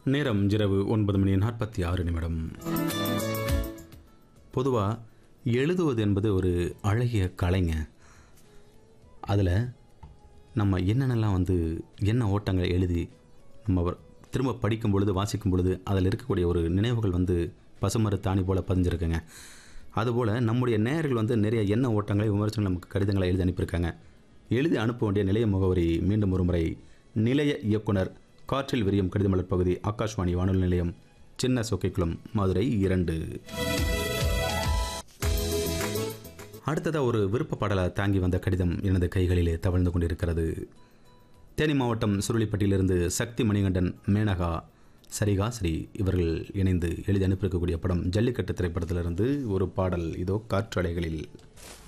நேரம் இரவு ஒன்பது மணி நாற்பத்தி ஆறு நிமிடம் பொதுவாக எழுதுவது என்பது ஒரு அழகிய கலைங்க அதில் நம்ம என்னென்னலாம் வந்து என்ன ஓட்டங்களை எழுதி நம்ம வ- திரும்ப படிக்கும் பொழுது வாசிக்கும் பொழுது அதில் இருக்கக்கூடிய ஒரு நினைவுகள் வந்து பசுமர தாணி போல் பதிஞ்சிருக்குங்க அதுபோல் நம்முடைய நேயர்கள் வந்து நிறைய எண்ண ஓட்டங்களை விமர்சனம் நமக்கு கடிதங்களை எழுதி அனுப்பியிருக்காங்க எழுதி அனுப்ப வேண்டிய நிலைய முகவரி மீண்டும் ஒரு முறை நிலைய இயக்குனர் காற்றில் விரியும் கடிதமலர் பகுதி ஆகாஷ்வாணி வானொலி நிலையம் சின்ன சொக்கைக்குளம் மதுரை இரண்டு அடுத்ததாக ஒரு விருப்ப பாடலை தாங்கி வந்த கடிதம் எனது கைகளிலே தவழ்ந்து கொண்டிருக்கிறது தேனி மாவட்டம் சுருளிப்பட்டியிலிருந்து சக்தி மணிகண்டன் மேனகா சரிகா ஸ்ரீ இவர்கள் இணைந்து எழுதி அனுப்பியிருக்கக்கூடிய படம் ஜல்லிக்கட்டு திரைப்படத்திலிருந்து ஒரு பாடல் இதோ காற்றலைகளில்